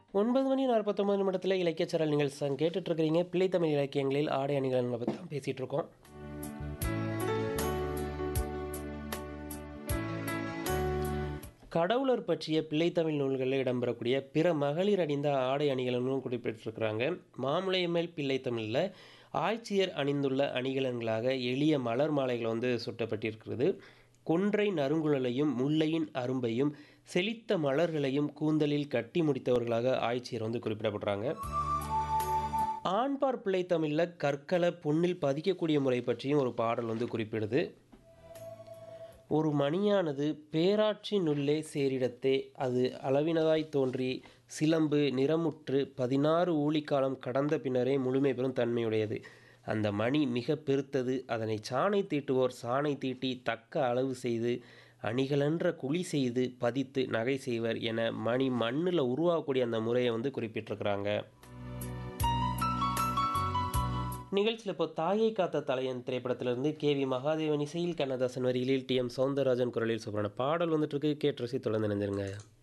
ஒன்பது மணி நாற்பத்தொம்பது நிமிடத்தில் இலக்கியச்சரல் நிகழ்ச்சி கேட்டுட்டு இருக்கிறீங்க பிள்ளைத்தமிழ் இலக்கியங்களில் ஆடை அணிகள் பற்றி தான் பேசிகிட்டு இருக்கோம் கடவுளர் பற்றிய பிள்ளைத்தமிழ் நூல்களில் இடம்பெறக்கூடிய பிற மகளிர் அணிந்த ஆடை அணிகலன்களும் குறிப்பிட்டிருக்கிறாங்க மாமுளையமேல் பிள்ளைத்தமிழில் ஆய்ச்சியர் அணிந்துள்ள அணிகலன்களாக எளிய மலர் மாலைகள் வந்து சுட்டப்பட்டிருக்கிறது கொன்றை நறுங்குழலையும் முல்லையின் அரும்பையும் செழித்த மலர்களையும் கூந்தலில் கட்டி முடித்தவர்களாக ஆய்ச்சியர் வந்து குறிப்பிடப்படுறாங்க ஆண்பார் பிள்ளைத்தமிழில் கற்களை பொன்னில் பதிக்கக்கூடிய முறை பற்றியும் ஒரு பாடல் வந்து குறிப்பிடுது ஒரு மணியானது பேராற்றினுள்ளே சேரிடத்தே அது அளவினதாய் தோன்றி சிலம்பு நிறமுற்று பதினாறு ஊழிக்காலம் கடந்த பின்னரே முழுமை பெறும் தன்மையுடையது அந்த மணி மிக பெருத்தது அதனை சாணை தீட்டுவோர் சாணை தீட்டி தக்க அளவு செய்து அணிகளென்ற குழி செய்து பதித்து நகை செய்வர் என மணி மண்ணில் உருவாகக்கூடிய அந்த முறையை வந்து குறிப்பிட்டிருக்கிறாங்க நிகழ்ச்சியில் இப்போ தாயை காத்த தலையன் திரைப்படத்திலிருந்து கே வி மகாதேவன் இசையில் கண்ணதாசன் வரிகளில் டி எம் சவுந்தரராஜன் குரலில் சொல்கிறான பாடல் வந்துட்டு இருக்கு கேட்டு ரசி தொடர்ந்து நினைஞ்சிருங்க